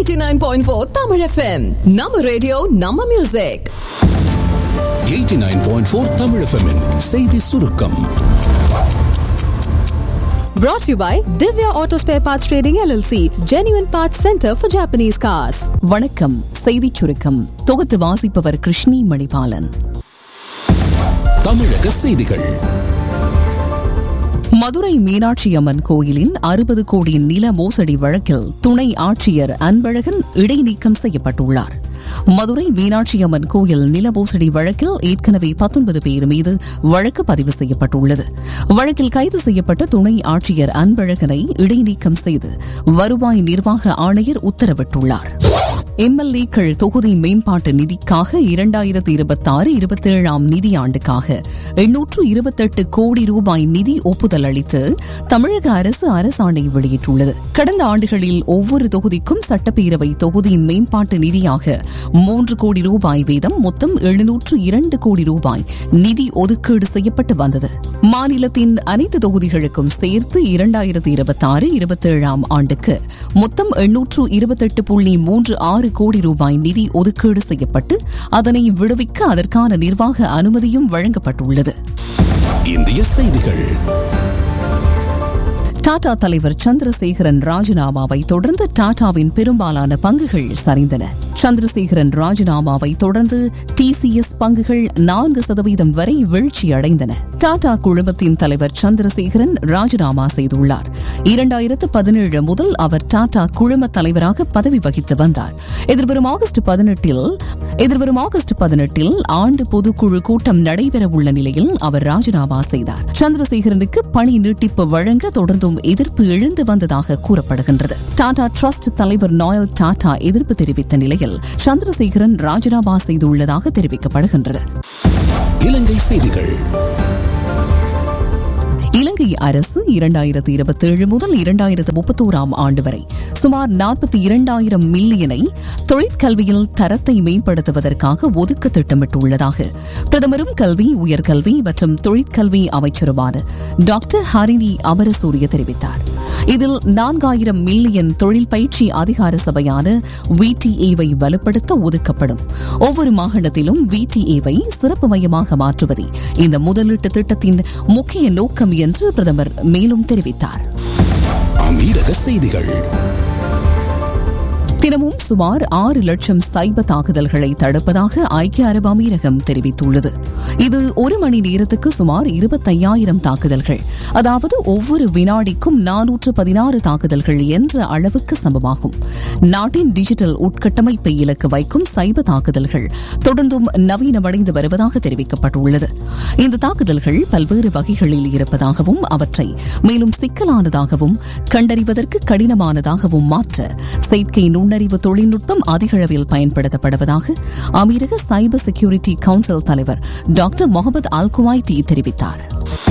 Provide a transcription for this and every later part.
89.4 Tamil FM. நம்ம radio நம்ம music 89.4 Tamil FM -இன் செய்தி சுருக்கம் Brought to you by Divya Auto Spare Parts Trading LLC, Genuine Parts Center for Japanese Cars. வணக்கம் செய்திச் சுருக்கம் தொகுத்து வாசிப்பவர் கிருஷ்ணி மணிபாலன் தமிழக செய்திகள் மதுரை மீனாட்சி அம்மன் கோயிலின் அறுபது கோடி நில மோசடி வழக்கில் துணை ஆட்சியர் அன்பழகன் இடைநீக்கம் செய்யப்பட்டுள்ளார் மதுரை மீனாட்சி அம்மன் கோயில் நில மோசடி வழக்கில் ஏற்கனவே பத்தொன்பது பேர் மீது வழக்கு பதிவு செய்யப்பட்டுள்ளது வழக்கில் கைது செய்யப்பட்ட துணை ஆட்சியர் அன்பழகனை இடைநீக்கம் செய்து வருவாய் நிர்வாக ஆணையர் உத்தரவிட்டுள்ளார் எம்எல்ஏக்கள் தொகுதி மேம்பாட்டு நிதிக்காக இரண்டாயிரத்தி இருபத்தாறு இருபத்தேழாம் நிதியாண்டுக்காக எண்ணூற்று இருபத்தெட்டு கோடி ரூபாய் நிதி ஒப்புதல் அளித்து தமிழக அரசு அரசாணை வெளியிட்டுள்ளது கடந்த ஆண்டுகளில் ஒவ்வொரு தொகுதிக்கும் சட்டப்பேரவை தொகுதி மேம்பாட்டு நிதியாக மூன்று கோடி ரூபாய் வீதம் மொத்தம் எழுநூற்று இரண்டு கோடி ரூபாய் நிதி ஒதுக்கீடு செய்யப்பட்டு வந்தது மாநிலத்தின் அனைத்து தொகுதிகளுக்கும் சேர்த்து இரண்டாயிரத்தி இருபத்தாறு இருபத்தேழாம் ஆண்டுக்கு மொத்தம் எண்ணூற்று இருபத்தெட்டு புள்ளி மூன்று ஆறு கோடி ரூபாய் நிதி ஒதுக்கீடு செய்யப்பட்டு அதனை விடுவிக்க அதற்கான நிர்வாக அனுமதியும் வழங்கப்பட்டுள்ளது இந்திய செய்திகள் டாடா தலைவர் சந்திரசேகரன் ராஜினாமாவை தொடர்ந்து டாடாவின் பெரும்பாலான பங்குகள் சரிந்தன சந்திரசேகரன் ராஜினாமாவை தொடர்ந்து டிசிஎஸ் பங்குகள் நான்கு சதவீதம் வரை வீழ்ச்சியடைந்தன டாடா குழுமத்தின் தலைவர் சந்திரசேகரன் ராஜினாமா செய்துள்ளார் இரண்டாயிரத்து பதினேழு முதல் அவர் டாடா குழும தலைவராக பதவி வகித்து வந்தார் எதிர்வரும் ஆகஸ்ட் பதினெட்டில் எதிர்வரும் ஆகஸ்ட் பதினெட்டில் ஆண்டு பொதுக்குழு கூட்டம் நடைபெறவுள்ள நிலையில் அவர் ராஜினாமா செய்தார் சந்திரசேகரனுக்கு பணி நீட்டிப்பு வழங்க தொடர்ந்தும் எதிர்ப்பு எழுந்து வந்ததாக கூறப்படுகின்றது டாடா ட்ரஸ்ட் தலைவர் நாயல் டாடா எதிர்ப்பு தெரிவித்த நிலையில் சந்திரசேகரன் ராஜினாமா செய்துள்ளதாக தெரிவிக்கப்படுகின்றது இலங்கை செய்திகள் இலங்கை அரசு இரண்டாயிரத்து இருபத்தேழு முதல் இரண்டாயிரத்து முப்பத்தோராம் ஆண்டு வரை சுமார் நாற்பத்தி இரண்டாயிரம் மில்லியனை தொழிற்கல்வியில் தரத்தை மேம்படுத்துவதற்காக ஒதுக்க திட்டமிட்டுள்ளதாக பிரதமரும் கல்வி உயர்கல்வி மற்றும் தொழிற்கல்வி அமைச்சருமான டாக்டர் ஹரிணி அமரசூரிய தெரிவித்தார் இதில் நான்காயிரம் மில்லியன் தொழில் பயிற்சி அதிகார சபையான விடிஏவை வலுப்படுத்த ஒதுக்கப்படும் ஒவ்வொரு மாகாணத்திலும் விடிஏவை சிறப்பு மையமாக மாற்றுவதே இந்த முதலீட்டு திட்டத்தின் முக்கிய நோக்கம் என்று பிரதமர் மேலும் தெரிவித்தார் அமீரக செய்திகள் தினமும் சுமார் ஆறு லட்சம் சைப தாக்குதல்களை தடுப்பதாக ஐக்கிய அரபு அமீரகம் தெரிவித்துள்ளது இது ஒரு மணி நேரத்துக்கு சுமார் இருபத்தையாயிரம் தாக்குதல்கள் அதாவது ஒவ்வொரு வினாடிக்கும் நானூற்று பதினாறு தாக்குதல்கள் என்ற அளவுக்கு சமமாகும் நாட்டின் டிஜிட்டல் உட்கட்டமைப்பை இலக்கு வைக்கும் சைப தாக்குதல்கள் தொடர்ந்தும் நவீனமடைந்து வருவதாக தெரிவிக்கப்பட்டுள்ளது இந்த தாக்குதல்கள் பல்வேறு வகைகளில் இருப்பதாகவும் அவற்றை மேலும் சிக்கலானதாகவும் கண்டறிவதற்கு கடினமானதாகவும் மாற்ற செயற்கை நுண்ணறிவு தொழில்நுட்பம் அதிகளவில் பயன்படுத்தப்படுவதாக அமீரக சைபர் செக்யூரிட்டி கவுன்சில் தலைவர் டாக்டர் முகமது அல் குவாய்தி தெரிவித்தார்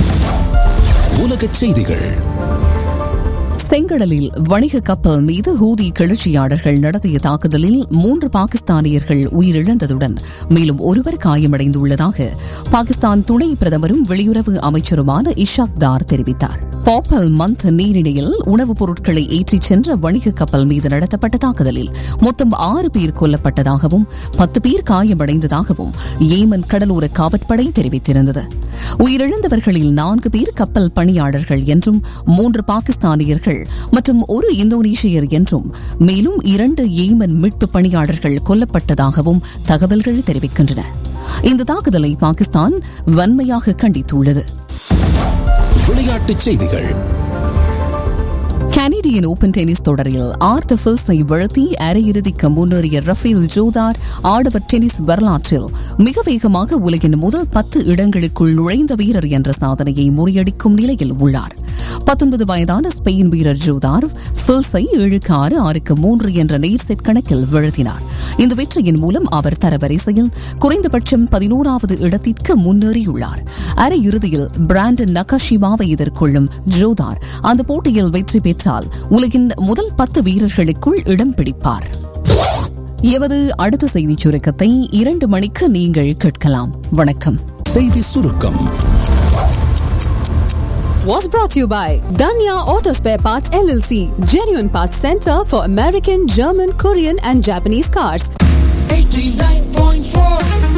உலகச் செய்திகள் செங்கடலில் வணிக கப்பல் மீது ஹூதி கிளர்ச்சியாளர்கள் நடத்திய தாக்குதலில் மூன்று பாகிஸ்தானியர்கள் உயிரிழந்ததுடன் மேலும் ஒருவர் காயமடைந்துள்ளதாக பாகிஸ்தான் துணை பிரதமரும் வெளியுறவு அமைச்சருமான இஷாக் தார் தெரிவித்தார் பாப்பல் மந்த் நீரிணையில் உணவுப் பொருட்களை ஏற்றிச் சென்ற வணிக கப்பல் மீது நடத்தப்பட்ட தாக்குதலில் மொத்தம் ஆறு பேர் கொல்லப்பட்டதாகவும் பத்து பேர் காயமடைந்ததாகவும் ஏமன் கடலோர காவற்படை தெரிவித்திருந்தது உயிரிழந்தவர்களில் நான்கு பேர் கப்பல் பணியாளர்கள் என்றும் மூன்று பாகிஸ்தானியர்கள் மற்றும் ஒரு இந்தோனேஷியர் என்றும் மேலும் இரண்டு ஏமன் மீட்பு பணியாளர்கள் கொல்லப்பட்டதாகவும் தகவல்கள் தெரிவிக்கின்றன இந்த தாக்குதலை பாகிஸ்தான் வன்மையாக கண்டித்துள்ளது விளையாட்டுச் செய்திகள் கனடியன் ஓபன் டென்னிஸ் தொடரில் ஆர்த்த ஃபில்ஸை வீழ்த்தி அரையிறுதிக்கு முன்னேறிய ரஃபேல் ஜோதார் ஆடவர் டென்னிஸ் வரலாற்றில் மிக வேகமாக உலகின் முதல் பத்து இடங்களுக்குள் நுழைந்த வீரர் என்ற சாதனையை முறியடிக்கும் நிலையில் உள்ளார் பத்தொன்பது வயதான ஸ்பெயின் வீரர் ஜோதார் ஃபில்ஸை ஏழுக்கு ஆறு ஆறுக்கு மூன்று என்ற நேர் செட் கணக்கில் வீழ்த்தினார் இந்த வெற்றியின் மூலம் அவர் தரவரிசையில் குறைந்தபட்சம் பதினோராவது இடத்திற்கு முன்னேறியுள்ளார் அரையிறுதியில் பிராண்டன் நகாஷிமாவை எதிர்கொள்ளும் ஜோதார் அந்த போட்டியில் வெற்றி பெற்றால் உலகின் முதல் பத்து வீரர்களுக்குள் இடம் பிடிப்பார் எமது அடுத்த செய்திச் சுருக்கத்தை இரண்டு மணிக்கு நீங்கள் கேட்கலாம் வணக்கம் செய்தி சுருக்கம் Was brought to you by Danya Auto Spare Parts LLC, genuine parts center for American, German, Korean, and Japanese cars.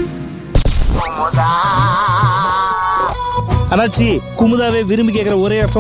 89.4 அண்ணாச்சி குமுதாவே விரும்பி கேட்குற ஒரே எஃப்எம்